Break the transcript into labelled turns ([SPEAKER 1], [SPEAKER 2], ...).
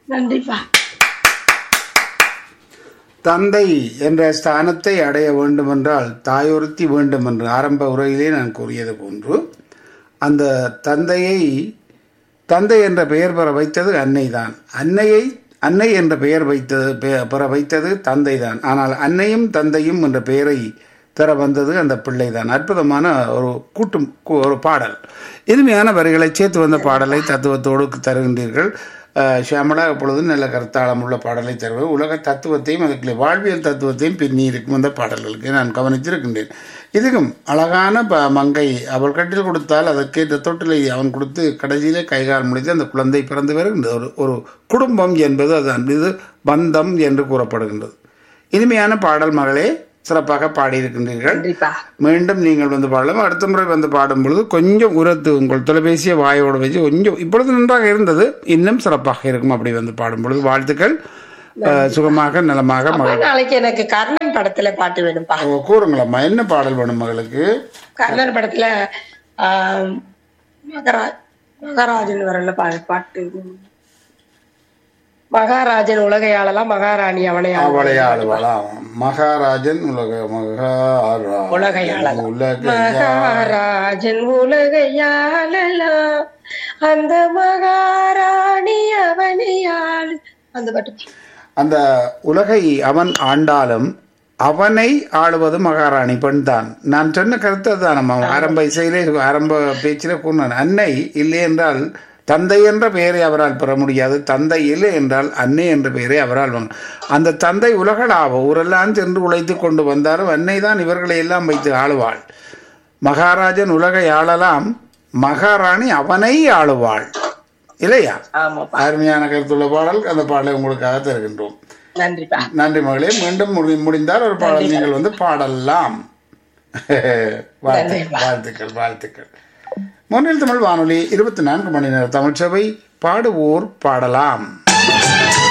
[SPEAKER 1] நன்றிப்பா
[SPEAKER 2] தந்தை என்ற ஸ்தானத்தை அடைய வேண்டுமென்றால் தாயொருத்தி வேண்டும் என்று ஆரம்ப உரையிலே நான் கூறியது போன்று அந்த தந்தையை தந்தை என்ற பெயர் பெற வைத்தது அன்னை தான் அன்னையை அன்னை என்ற பெயர் வைத்தது பெ- பெற வைத்தது தந்தை தான் ஆனால் அன்னையும் தந்தையும் என்ற பெயரை தர வந்தது அந்த பிள்ளைதான் அற்புதமான ஒரு கூட்டும் கு- ஒரு பாடல் இனிமையான வரிகளை சேர்த்து வந்த பாடலை தத்துவத்தோடு தருகின்றீர்கள் அஹ், ஷியாமளா எப்பொழுது நல்ல கருத்தாளம் உள்ள பாடலை தருவது உலக தத்துவத்தையும் அதுக்குள்ளே வாழ்வியல் தத்துவத்தையும் பின்னி இருக்கும் அந்த பாடல்களுக்கு நான் கவனித்திருக்கின்றேன் இதுக்கும் அழகான ப மங்கை அவள் கட்டில் கொடுத்தால் அதற்கேற்ற தொட்டிலை அவன் கொடுத்து கடைசியிலே கைகால் முடித்து அந்த குழந்தை பிறந்து வருகின்றது ஒரு ஒரு குடும்பம் என்பது அது இது பந்தம் என்று கூறப்படுகின்றது இனிமையான பாடல் மகளே சிறப்பாக பாடியிருக்கின்றீர்கள்
[SPEAKER 1] நன்றிப்பா
[SPEAKER 2] மீண்டும் நீங்கள் வந்து பாடலாம் அடுத்த முறை வந்து பாடும் பொழுது கொஞ்சம் உரத்து உங்கள் தொலைபேசியை வாயோடு வச்சு கொஞ்சம் இப்பொழுது நன்றாக இருந்தது இன்னும் சிறப்பாக இருக்கும் அப்படி வந்து பாடும் பொழுது வாழ்த்துக்கள் அஹ், சுகமாக நலமாக
[SPEAKER 1] அப்பா,
[SPEAKER 2] மகள்
[SPEAKER 1] நாளைக்கு எனக்கு கர்ணன் படத்துல பாட்டு வேணும்ப்பா
[SPEAKER 2] ஓ, கூறுங்களம்மா என்ன பாடல் வேணும் மகளுக்கு
[SPEAKER 1] கர்ணன் படத்துல ஆம், மகரா மகாராஜன் வரல பா பாட்டு மகாராஜன் உலகை ஆளலாம் மகாராணி அவனை ஆளலாம்.
[SPEAKER 2] அவளை ஆளுவாளாம் மகாராஜன் உலக மகாரா
[SPEAKER 1] உலகை ஆளலாம்.
[SPEAKER 2] உலக
[SPEAKER 1] மகாராஜன் உலகை ஆளலாம் அந்த மகாராணி அவனை ஆளு அந்த பாட்டு
[SPEAKER 2] அந்த உலகை அவன் ஆண்டாலும் அவனை ஆளுவது மகாராணி பெண் தான் நான் சொன்ன கருத்து அதுதான் நம்ம ஆரம்ப இசையிலே ஆரம்ப பேச்சிலே கூறினான் அன்னை இல்லை என்றால் தந்தை என்ற பெயரை அவரால் பெற முடியாது தந்தை இல்லை என்றால் அன்னை என்ற பெயரை அவரால் வாங்க அந்த தந்தை உலகளாவ ஊரெல்லாம் சென்று உழைத்து கொண்டு வந்தாலும் அன்னை தான் இவர்களை எல்லாம் வைத்து ஆளுவாள் மகாராஜன் உலகை ஆளலாம் மகாராணி அவனை ஆளுவாள் இல்லையா
[SPEAKER 1] ஆமாப்பா
[SPEAKER 2] அருமையான கருத்துள்ள பாடல் அந்த பாடலை உங்களுக்காக தருகின்றோம்
[SPEAKER 1] நன்றிப்பா
[SPEAKER 2] நன்றி மகளே மீண்டும் முடி- முடிந்தால் ஒரு பாடல் நீங்கள் வந்து பாடலாம் வாழ்த்து- வாழ்த்துக்கள் வாழ்த்துக்கள் முன்னில் தமிழ் வானொலி இருபத்தி நான்கு மணி நேர தமிழ் சபை பாடுவோர் பாடலாம்